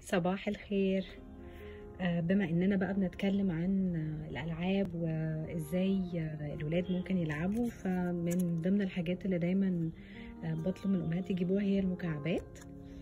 صباح الخير آه، بما اننا بقى بنتكلم عن آه، الالعاب وازاي آه، الولاد ممكن يلعبوا فمن ضمن الحاجات اللي دايما آه، بطلب من الامهات يجيبوها هي المكعبات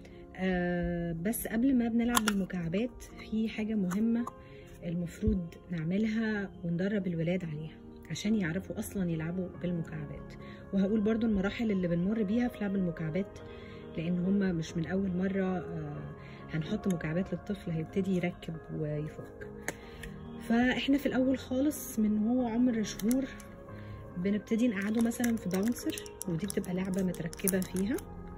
آه، بس قبل ما بنلعب بالمكعبات في حاجة مهمة المفروض نعملها وندرب الولاد عليها عشان يعرفوا اصلا يلعبوا بالمكعبات وهقول برضو المراحل اللي بنمر بيها في لعب المكعبات لان هما مش من اول مرة آه، هنحط مكعبات للطفل هيبتدي يركب ويفك فاحنا في الاول خالص من هو عمر شهور بنبتدي نقعده مثلا في باونسر ودي بتبقى لعبة متركبة فيها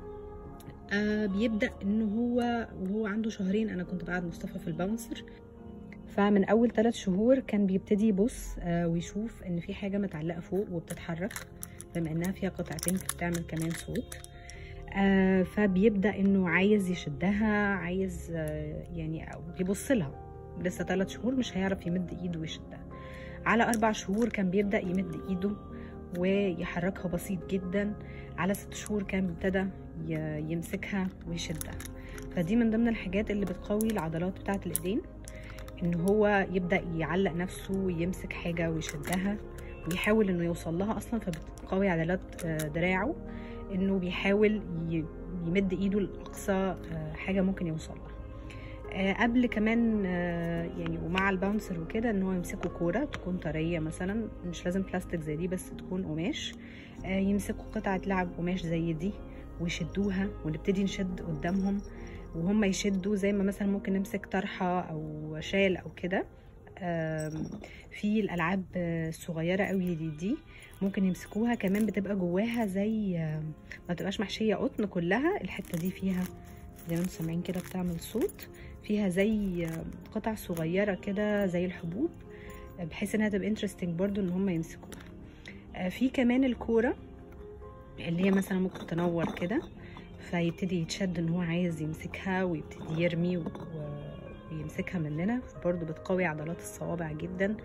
آه بيبدأ ان هو وهو عنده شهرين انا كنت بقعد مصطفى في الباونسر فمن اول ثلاث شهور كان بيبتدي يبص آه ويشوف ان في حاجة متعلقة فوق وبتتحرك بما انها فيها قطعتين فبتعمل كمان صوت آه فبيبدا انه عايز يشدها عايز آه يعني أو يبص لها لسه ثلاث شهور مش هيعرف يمد ايده ويشدها على اربع شهور كان بيبدا يمد ايده ويحركها بسيط جدا على ست شهور كان ابتدى ي- يمسكها ويشدها فدي من ضمن الحاجات اللي بتقوي العضلات بتاعه الايدين ان هو يبدا يعلق نفسه ويمسك حاجه ويشدها ويحاول انه يوصل لها اصلا فبتقوي عضلات آه، دراعه انه بيحاول ي- يمد ايده لاقصى آه، حاجه ممكن يوصل لها آه، قبل كمان آه، يعني ومع الباونسر وكده ان هو يمسكوا كوره تكون طريه مثلا مش لازم بلاستيك زي دي بس تكون قماش آه، يمسكوا قطعه لعب قماش زي دي ويشدوها ونبتدي نشد قدامهم وهم يشدوا زي ما مثلا ممكن نمسك طرحه او شال او كده آم، في الالعاب آه، الصغيره قوي دي دي ممكن يمسكوها كمان بتبقى جواها زي آه، ما تبقاش محشيه قطن كلها الحته دي فيها زي ما انتم سامعين كده بتعمل صوت فيها زي آه، قطع صغيره كده زي الحبوب آه، بحيث انها تبقى انترستنج برضو ان هم يمسكوها آه، في كمان الكوره اللي هي مثلا ممكن تنور كده فيبتدي يتشد ان هو عايز يمسكها ويبتدي يرمي و... و- ويمسكها مننا برضو بتقوي عضلات الصوابع جدا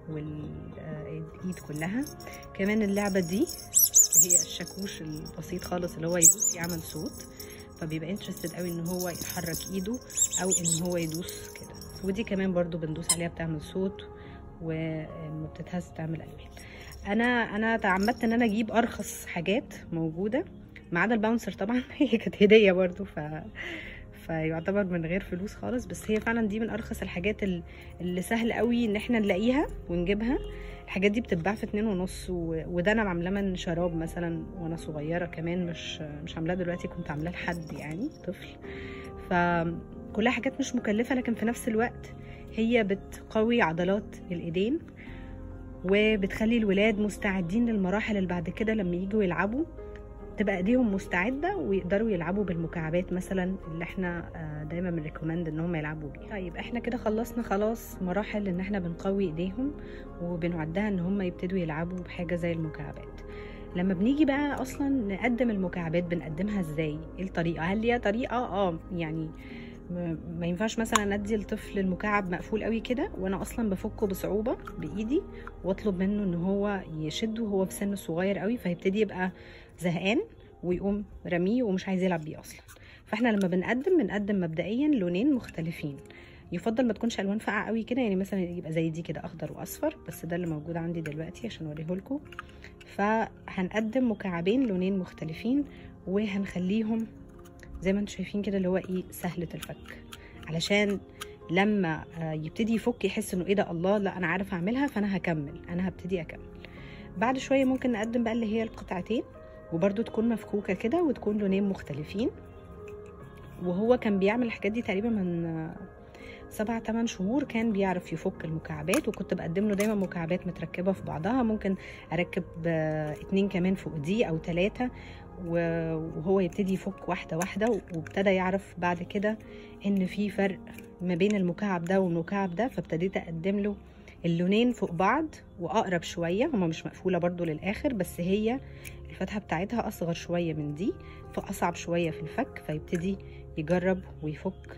والايد كلها كمان اللعبه دي اللي هي الشاكوش البسيط خالص اللي هو يدوس يعمل صوت فبيبقى انترستد قوي ان هو يحرك ايده او ان هو يدوس كده ودي كمان برضو بندوس عليها بتعمل صوت ولما بتتهز تعمل الوان انا انا تعمدت ان انا اجيب ارخص حاجات موجوده ما عدا الباونسر طبعا هي كانت هديه برضو ف فيعتبر من غير فلوس خالص بس هي فعلا دي من ارخص الحاجات ال- اللي سهل قوي ان احنا نلاقيها ونجيبها الحاجات دي بتتباع في اتنين ونص و... وده انا عاملاه من شراب مثلا وانا صغيره كمان مش مش عاملاه دلوقتي كنت عاملاه لحد يعني طفل فكلها حاجات مش مكلفه لكن في نفس الوقت هي بتقوي عضلات الايدين وبتخلي الولاد مستعدين للمراحل اللي بعد كده لما يجوا يلعبوا تبقى ايديهم مستعده ويقدروا يلعبوا بالمكعبات مثلا اللي احنا آه، دايما بنريكومند ان هم يلعبوا بيها طيب احنا كده خلصنا خلاص مراحل ان احنا بنقوي ايديهم وبنعدها ان هم يبتدوا يلعبوا بحاجه زي المكعبات لما بنيجي بقى اصلا نقدم المكعبات بنقدمها ازاي ايه الطريقه هل ليها طريقه اه يعني م- ما ينفعش مثلا ادي الطفل المكعب مقفول قوي كده وانا اصلا بفكه بصعوبه بايدي واطلب منه ان هو يشده وهو في سن صغير قوي فيبتدي يبقى زهقان ويقوم رميه ومش عايز يلعب بيه اصلا فاحنا لما بنقدم بنقدم مبدئيا لونين مختلفين يفضل ما تكونش الوان فاقعه قوي كده يعني مثلا يبقى زي دي كده اخضر واصفر بس ده اللي موجود عندي دلوقتي عشان اوريه لكم فهنقدم مكعبين لونين مختلفين وهنخليهم زي ما انتم شايفين كده اللي هو ايه سهله الفك علشان لما آه، يبتدي يفك يحس انه ايه ده الله لا انا عارف اعملها فانا هكمل انا هبتدي اكمل بعد شويه ممكن نقدم بقى اللي هي القطعتين وبرده تكون مفكوكه كده وتكون لونين مختلفين وهو كان بيعمل الحاجات دي تقريبا من آه، سبع تمن شهور كان بيعرف يفك المكعبات وكنت بقدم له دايما مكعبات متركبه في بعضها ممكن اركب آه، اتنين كمان فوق دي او ثلاثه وهو يبتدي يفك واحده واحده وابتدى يعرف بعد كده ان في فرق ما بين المكعب ده والمكعب ده فابتديت اقدم له اللونين فوق بعض واقرب شويه هما مش مقفوله برضو للاخر بس هي الفتحه بتاعتها اصغر شويه من دي فاصعب شويه في الفك فيبتدي يجرب ويفك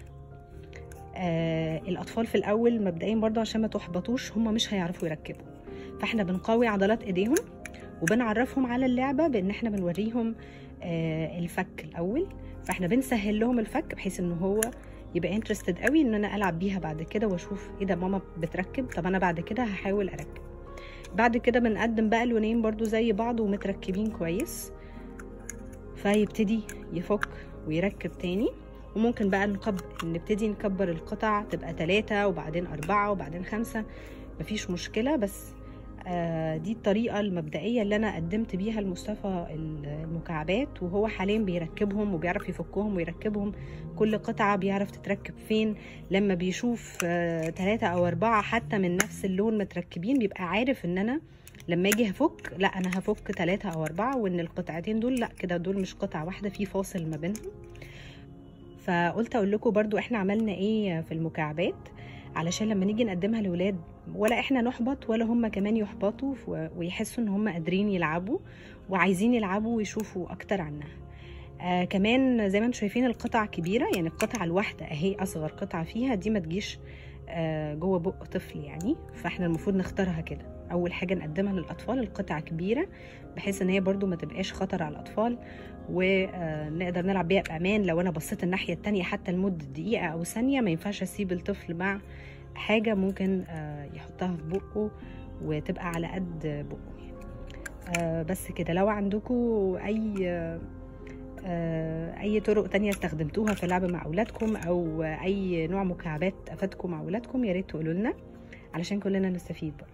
آه الاطفال في الاول مبدئيا برضو عشان ما تحبطوش هما مش هيعرفوا يركبوا فاحنا بنقوي عضلات ايديهم وبنعرفهم على اللعبه بان احنا بنوريهم آه الفك الاول فاحنا بنسهل لهم الفك بحيث ان هو يبقى انترستد قوي ان انا العب بيها بعد كده واشوف ايه ده ماما بتركب طب انا بعد كده هحاول اركب بعد كده بنقدم بقى لونين برضو زي بعض ومتركبين كويس فيبتدي يفك ويركب تاني وممكن بقى نكب... نبتدي نكبر القطع تبقى ثلاثة وبعدين أربعة وبعدين خمسة مفيش مشكلة بس آه دي الطريقة المبدئية اللي أنا قدمت بيها لمصطفى المكعبات وهو حاليا بيركبهم وبيعرف يفكهم ويركبهم كل قطعة بيعرف تتركب فين لما بيشوف آه ثلاثة أو أربعة حتى من نفس اللون متركبين بيبقى عارف إن أنا لما اجي هفك لا انا هفك ثلاثة او اربعة وان القطعتين دول لا كده دول مش قطعة واحدة في فاصل ما بينهم فقلت اقول لكم برضو احنا عملنا ايه في المكعبات علشان لما نيجي نقدمها لولاد ولا احنا نحبط ولا هم كمان يحبطوا ويحسوا ان هم قادرين يلعبوا وعايزين يلعبوا ويشوفوا اكتر عنها آه كمان زي ما انتم شايفين القطع كبيره يعني القطعه الواحده اهي اصغر قطعه فيها دي ما تجيش آه جوه بق طفل يعني فاحنا المفروض نختارها كده اول حاجه نقدمها للاطفال القطعه كبيره بحيث ان هي برضو ما تبقاش خطر على الاطفال ونقدر نلعب بيها بامان لو انا بصيت الناحيه التانية حتى لمده دقيقه او ثانيه ما ينفعش اسيب الطفل مع حاجه ممكن يحطها في بقه وتبقى على قد بقه يعني. بس كده لو عندكم اي اي طرق تانية استخدمتوها في اللعب مع اولادكم او اي نوع مكعبات افادكم مع اولادكم يا ريت تقولوا لنا علشان كلنا نستفيد بقى